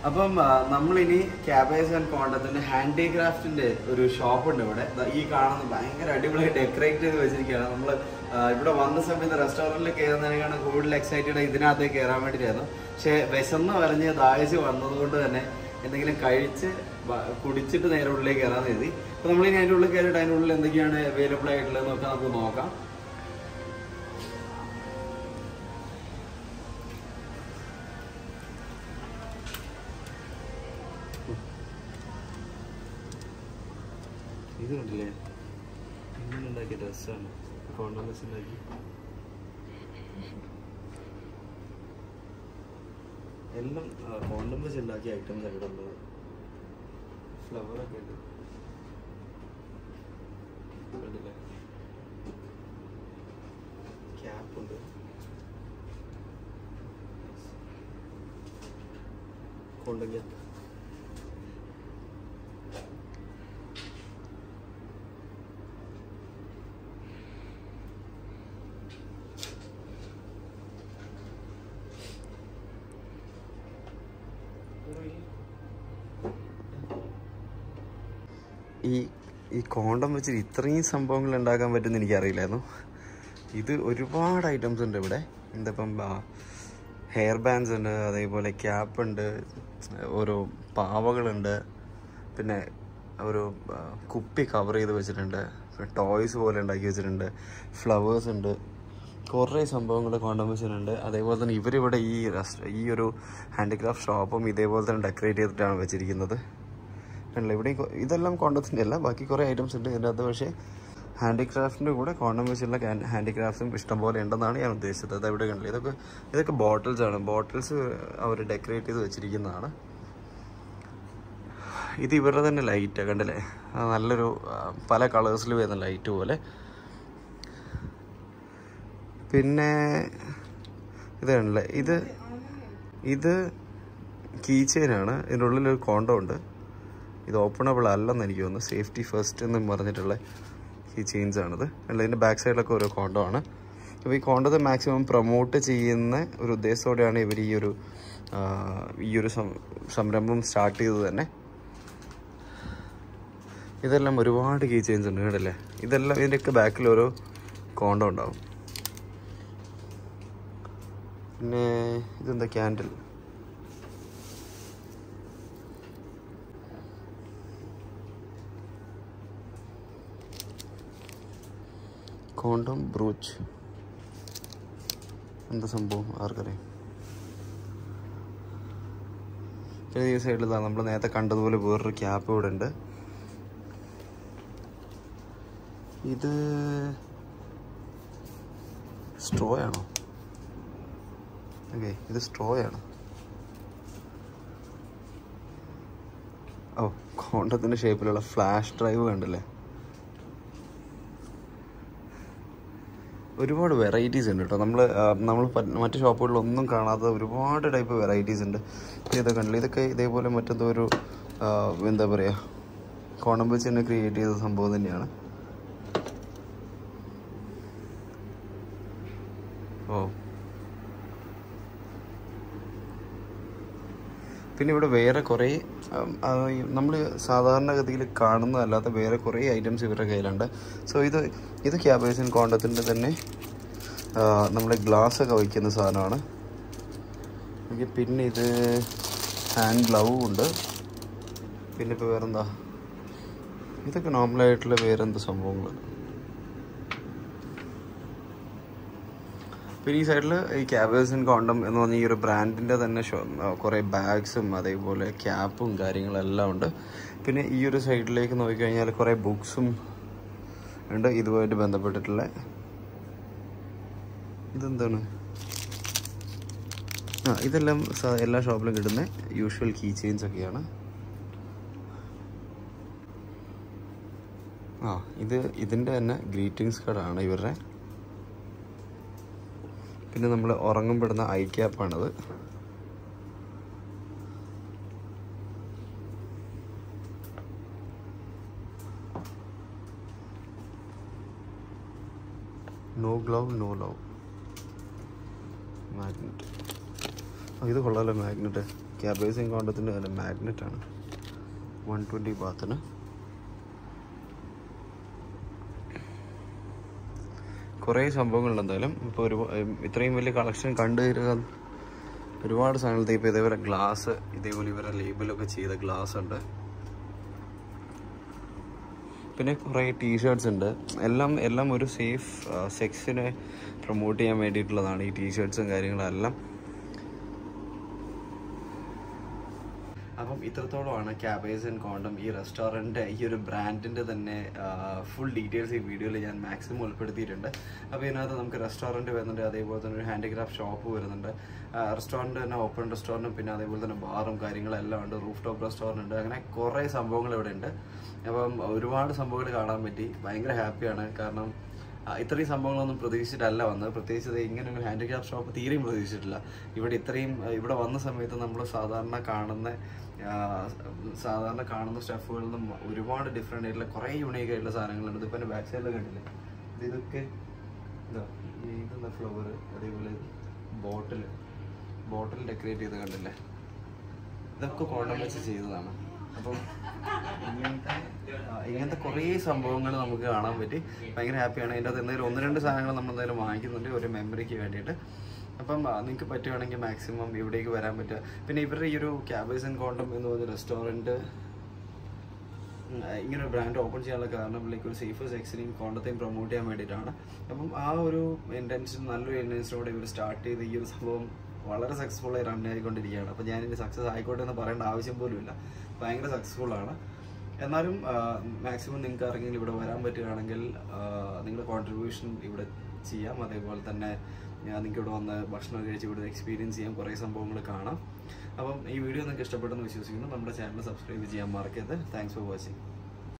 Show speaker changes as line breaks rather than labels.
അപ്പം ആ, നമ്മളിനി ക്യാബേജ് ആൻഡ് കോണ്ടത്തിന്റെ ഹാൻഡിക്രാഫ്റ്റിന്റെ ഒരു ഷോപ്പ് ഉണ്ട് ഇവിടെ ദാ ഈ കാണുന്ന ഭയങ്കര അടിപൊളിയായി ഡെക്കറേറ്റ് ചെയ്ത് വെച്ചിരിക്കുകയാണ് നമ്മൾ ഇവിടെ വന്ന സമയത്ത് റെസ്റ്റോറൻറ്റിൽ കയറുന്നതിനേക്കാളും കൂടുതൽ എക്സൈറ്റഡ് ഇതിനകത്തേക്ക് കയറാൻ വേണ്ടിയിട്ടായിരുന്നു പക്ഷേ വിശന്ന് വരഞ്ഞ് ദാഹിച്ച് വന്നതുകൊണ്ട് തന്നെ എന്തെങ്കിലും കഴിച്ച് വ- കുടിച്ചിട്ട് നേരെ ഉള്ളിലേക്ക് കയറാൻ എഴുതി അപ്പൊ നമ്മളിനി അതിൻ്റെ ഉള്ളിൽ കയറിയിട്ട് അതിൻ്റെ ഉള്ളിൽ എന്തൊക്കെയാണ് അവൈലബിൾ ആയിട്ടുള്ളത് നോക്കാം നമുക്ക് നോക്കാം ഇത് കണ്ടില്ലേ ഇങ്ങനെ ഉണ്ടാക്കിയ ഡ്രസ്സാണ് കോണ്ടോമസ് ഉണ്ടാക്കി എല്ലാം കോണ്ടം വെച്ച് ഉണ്ടാക്കിയ ഐറ്റംസ് ഇവിടെ ഉള്ളത് ഫ്ലവർ ഒക്കെ ഉണ്ട് കണ്ടില്ലേ ക്യാപ്പ് ഉണ്ട് കോണ്ടം ക്യാപ്പ് ഈ ഈ കോണ്ടം വെച്ചിട്ട് ഇത്രയും സംഭവങ്ങൾ ഉണ്ടാക്കാൻ പറ്റുമെന്ന് എനിക്കറിയില്ലായിരുന്നു ഇത് ഒരുപാട് ഐറ്റംസ് ഉണ്ട് ഇവിടെ എന്താപ്പം ഹെയർ ബാൻഡ്സ് ഉണ്ട് അതേപോലെ ക്യാപ്പ് ഉണ്ട് ഓരോ പാവകളുണ്ട് പിന്നെ ഒരു ആ, കുപ്പി കവർ ചെയ്ത് വെച്ചിട്ടുണ്ട് ടോയ്സ് പോലെ ഉണ്ടാക്കി വെച്ചിട്ടുണ്ട് ഫ്ലവേഴ്സ് ഉണ്ട് കുറേ സംഭവങ്ങൾ കോണ്ടം വെച്ചിട്ടുണ്ട് അതേപോലെ തന്നെ ഇവരിവിടെ ഈ റെസ്റ്റ ഈ ഒരു ഹാൻഡിക്രാഫ്റ്റ് ഷോപ്പും ഇതേപോലെ തന്നെ ഡെക്കറേറ്റ് ചെയ്തിട്ടാണ് വെച്ചിരിക്കുന്നത് അല്ല ഇവിടെ ഇതെല്ലാം കോണ്ടത്തിൻ്റെ അല്ല ബാക്കി കുറേ ഐറ്റംസ് ഉണ്ട് ഇതിൻ്റെ അകത്ത് പക്ഷേ ഹാൻഡിക്രാഫ്റ്റിൻ്റെ കൂടെ കോണ്ടം വെച്ചുള്ള ഹാൻഡിക്രാഫ്റ്റ്സും ഇഷ്ടംപോലെ ഉണ്ടെന്നാണ് ഞാൻ ഉദ്ദേശിച്ചത് അത് ഇവിടെ കണ്ടില്ല ഇതൊക്കെ ഇതൊക്കെ ബോട്ടിൽസ് ആണ് ബോട്ടിൽസ് അവർ ഡെക്കറേറ്റ് ചെയ്ത് വെച്ചിരിക്കുന്നതാണ് ഇത് ഇവരുടെ തന്നെ ലൈറ്റ് കണ്ടില്ലേ ആ നല്ലൊരു ആ, പല കളേഴ്സിൽ വരുന്ന ലൈറ്റ് പോലെ പിന്നെ ഇത് കണ്ടില്ലേ ഇത് ഇത് കീ ചെയിനാണ് ഇതിൻ്റെ ഉള്ളിലൊരു കോണ്ടോ ഉണ്ട് ഇത് ഓപ്പണബിൾ അല്ലെന്ന് എനിക്ക് തോന്നുന്നു സേഫ്റ്റി ഫസ്റ്റ് എന്ന് പറഞ്ഞിട്ടുള്ള ഈ ചെയിൻസ് ആണിത് അല്ല ഇതിൻ്റെ ബാക്ക് സൈഡിലൊക്കെ ഓരോ കോണ്ടോ ആണ് അപ്പോൾ ഈ കോണ്ടത്തെ മാക്സിമം പ്രൊമോട്ട് ചെയ്യുന്ന ഒരു ഉദ്ദേശത്തോടെയാണ് ഇവർ ഈ ഒരു ആ, ഈ ഒരു സം- സംരംഭം സ്റ്റാർട്ട് ചെയ്തത് തന്നെ ഇതെല്ലാം ഒരുപാട് കീ ചെയിൻസ് ഉണ്ട് കേട്ടല്ലേ ഇതെല്ലാം ഇതിൻ്റെയൊക്കെ ബാക്കിൽ ഓരോ കോണ്ടോ ഉണ്ടാവും പിന്നെ ഇതെന്താ ക്യാൻഡിൽ കോണ്ടം ബ്രൂച്ച് എന്താ സംഭവം ആർക്കറിയാം പിന്നെ ഈ സൈഡിൽ നമ്മൾ നേരത്തെ കണ്ടതുപോലെ വേറൊരു ക്യാപ്പ് ഇവിടെ ഉണ്ട് ഇത് സ്ട്രോ ആണോ ഓക്കെ ഇത് സ്ട്രോ ആണ് ഓ കോണ്ടത്തിൻ്റെ ഷേപ്പിലുള്ള ഫ്ലാഷ് ഡ്രൈവ് കണ്ടില്ലേ ഒരുപാട് വെറൈറ്റീസ് ഉണ്ട് കേട്ടോ നമ്മൾ നമ്മൾ മറ്റ് ഷോപ്പുകളിലൊന്നും കാണാത്ത ഒരുപാട് ടൈപ്പ് വെറൈറ്റീസ് ഉണ്ട് ഇതൊക്കെ കണ്ടില്ല ഇതൊക്കെ ഇതേപോലെ മറ്റെന്തോ ഒരു ആ, എന്താ പറയുക കോണം വെച്ച് തന്നെ ക്രിയേറ്റ് ചെയ്ത സംഭവം തന്നെയാണ് ഓ പിന്നെ ഇവിടെ വേറെ കുറേ നമ്മൾ സാധാരണഗതിയിൽ കാണുന്നതല്ലാത്ത വേറെ കുറേ ഐറ്റംസ് ഇവരുടെ കയ്യിലുണ്ട് സോ ഇത് ഇത് ക്യാബേജൻ കോണ്ടത്തിൻ്റെ തന്നെ ആ, നമ്മുടെ ഗ്ലാസ് ഒക്കെ വയ്ക്കുന്ന സാധനമാണ് ഓക്കെ പിന്നെ ഇത് ഹാൻഡ് ഗ്ലൗ ഉണ്ട് പിന്നെ ഇപ്പോൾ വേറെന്താ ഇതൊക്കെ നോർമലായിട്ടുള്ള വേറെന്താ സംഭവങ്ങൾ പിന്നെ ഈ സൈഡിൽ ഈ ക്യാബേഴ്സൺ കോണ്ടം എന്ന് പറഞ്ഞ ഈ ഒരു ബ്രാൻഡിൻ്റെ തന്നെ ഷോ കുറേ ബാഗ്സും അതേപോലെ ക്യാപ്പും കാര്യങ്ങളെല്ലാം ഉണ്ട് പിന്നെ ഈ ഒരു സൈഡിലേക്ക് നോക്കിക്കഴിഞ്ഞാൽ കുറേ ബുക്സും ഉണ്ട് ഇതുമായിട്ട് ബന്ധപ്പെട്ടിട്ടുള്ള ഇതെന്താണ് ആ ഇതെല്ലാം സ- എല്ലാ ഷോപ്പിലും കിട്ടുന്ന യൂഷ്വൽ കീ ചെയിൻസ് ഒക്കെയാണ് ആ ഇത് ഇതിൻ്റെ തന്നെ ഗ്രീറ്റിംഗ്സ് കാർഡാണ് ഇവരുടെ പിന്നെ നമ്മൾ ഉറങ്ങുമ്പോഴുന്ന ഐ ക്യാപ്പാണത് no glove no love magnet ഇത് കൊള്ളാമല്ലോ മാഗ്നറ്റ് ക്യാബേസിങ് കോണ്ടത്തിൻ്റെ തന്നെ മാഗ്നറ്റാണ് വൺ ട്വൻറ്റി ബാത്തിന് കുറേ സംഭവങ്ങളുണ്ട് എന്തായാലും ഇപ്പോൾ ഒരു ഇത്രയും വലിയ കളക്ഷൻ കണ്ടു തരിക ഒരുപാട് സാധനങ്ങൾ ഇപ്പോൾ ഇതേപോലെ ഗ്ലാസ് ഇതേപോലെ ഇവരെ ലേബിളൊക്കെ ചെയ്ത ഗ്ലാസ് ഉണ്ട് പിന്നെ കുറേ ടീഷർട്സ് ഉണ്ട് എല്ലാം എല്ലാം ഒരു സേഫ് സെക്സിനെ പ്രൊമോട്ട് ചെയ്യാൻ വേണ്ടിയിട്ടുള്ളതാണ് ഈ ടീഷർട്സും കാര്യങ്ങളെല്ലാം അപ്പം ഇത്രത്തോളമാണ് ക്യാബേസ് ആൻഡ് കോണ്ടം ഈ റെസ്റ്റോറൻറ്റ് ഈ ഒരു ബ്രാൻഡിൻ്റെ തന്നെ ഫുൾ ഡീറ്റെയിൽസ് ഈ വീഡിയോയിൽ ഞാൻ മാക്സിമം ഉൾപ്പെടുത്തിയിട്ടുണ്ട് അപ്പോൾ ഇതിനകത്ത് നമുക്ക് റെസ്റ്റോറൻറ്റ് വരുന്നുണ്ട് അതേപോലെ തന്നെ ഒരു ഹാൻഡിക്രാഫ്റ്റ് ഷോപ്പ് വരുന്നുണ്ട് റെസ്റ്റോറൻറ്റ് തന്നെ ഓപ്പൺ റെസ്റ്റോറൻറ്റും പിന്നെ അതേപോലെ തന്നെ ബാറും കാര്യങ്ങളെല്ലാം ഉണ്ട് റൂഫ് ടോപ്പ് റെസ്റ്റോറൻറ്റ് ഉണ്ട് അങ്ങനെ കുറേ സംഭവങ്ങൾ ഇവിടെ ഉണ്ട് അപ്പം ഒരുപാട് സംഭവങ്ങൾ കാണാൻ പറ്റി ഭയങ്കര ഹാപ്പിയാണ് കാരണം ആ, ഇത്രയും സംഭവങ്ങളൊന്നും പ്രതീക്ഷിച്ചിട്ടല്ല വന്നത് പ്രത്യേകിച്ച് ഇത് ഇങ്ങനെ ഒരു ഹാൻഡിക്രാഫ്റ്റ് ഷോപ്പ് തീരെയും പ്രതീക്ഷിച്ചിട്ടില്ല ഇവിടെ ഇത്രയും ആ, ഇവിടെ വന്ന സമയത്ത് നമ്മൾ സാധാരണ കാണുന്ന ആ, സാധാരണ കാണുന്ന സ്റ്റഫുകളിൽ നിന്നും ഒരുപാട് ഡിഫറെൻ്റ് ആയിട്ടുള്ള കുറേ യൂണീക്ക് ആയിട്ടുള്ള സാധനങ്ങളുണ്ട് ഇതിപ്പോൾ എൻ്റെ ബാക്ക് സൈഡിൽ കണ്ടില്ലേ ഇത് ഇതൊക്കെ ഇതാ ഈ ഇതെന്താ ഫ്ലവർ അതേപോലെ ബോട്ടിൽ ബോട്ടിൽ ഡെക്കറേറ്റ് ചെയ്ത് കണ്ടില്ലേ ഇതൊക്കെ കോണ്ടം വെച്ച് ചെയ്തതാണ് അപ്പം ഇങ്ങനത്തെ ആ, ഇങ്ങനത്തെ കുറേ സംഭവങ്ങൾ നമുക്ക് കാണാൻ പറ്റി ഭയങ്കര ഹാപ്പിയാണ് അതിൻ്റെ അകത്ത് എന്തെങ്കിലും ഒന്ന് രണ്ട് സാധനങ്ങൾ നമ്മൾ എന്തായാലും വാങ്ങിക്കുന്നുണ്ട് ഒരു മെമ്മറിക്ക് വേണ്ടിയിട്ട് അപ്പം നിങ്ങൾക്ക് പറ്റുവാണെങ്കിൽ മാക്സിമം ഇവിടേക്ക് വരാൻ പറ്റുക പിന്നെ ഇവരുടെ ഈ ഒരു ക്യാബേസ് ആൻഡ് കോണ്ടം എന്ന് പറഞ്ഞ റെസ്റ്റോറൻറ്റ് ഇങ്ങനെ ഒരു ബ്രാൻഡ് ഓപ്പൺ ചെയ്യാനുള്ള കാരണം ലൈക്ക് ഒരു സേഫ് സെക്സിനെയും കോണ്ടത്തെയും പ്രൊമോട്ട് ചെയ്യാൻ വേണ്ടിയിട്ടാണ് അപ്പം ആ ഒരു ഇൻറ്റൻഷൻ നല്ലൊരു ഇൻറ്റൻഷനോടെ ഇവർ സ്റ്റാർട്ട് ചെയ്ത് ഈ ഒരു സംഭവം വളരെ സക്സസ്ഫുൾ ആയി റൺ ആയിക്കൊണ്ടിരിക്കുകയാണ് അപ്പോൾ ഞാൻ ഇനി സക്സസ് ആയിക്കോട്ടെ എന്ന് പറയേണ്ട ആവശ്യം പോലും ഇല്ല ഭയങ്കര സക്സസ്ഫുൾ ആണ് എന്നാലും മാക്സിമം നിങ്ങൾക്ക് ആരെങ്കിലും ഇവിടെ വരാൻ പറ്റുകയാണെങ്കിൽ നിങ്ങളുടെ കോൺട്രിബ്യൂഷൻ ഇവിടെ ചെയ്യാം അതേപോലെ തന്നെ നിങ്ങൾക്ക് ഇവിടെ വന്ന് ഭക്ഷണം കഴിച്ച് ഇവിടെ എക്സ്പീരിയൻസ് ചെയ്യാൻ കുറേ സംഭവങ്ങൾ കാണാം അപ്പം ഈ വീഡിയോ നിങ്ങൾക്ക് ഇഷ്ടപ്പെട്ടെന്ന് വിശ്വസിക്കുന്നു നമ്മുടെ ചാനൽ സബ്സ്ക്രൈബ് ചെയ്യാൻ മറക്കരുത് താങ്ക്സ് ഫോർ വാച്ചിങ്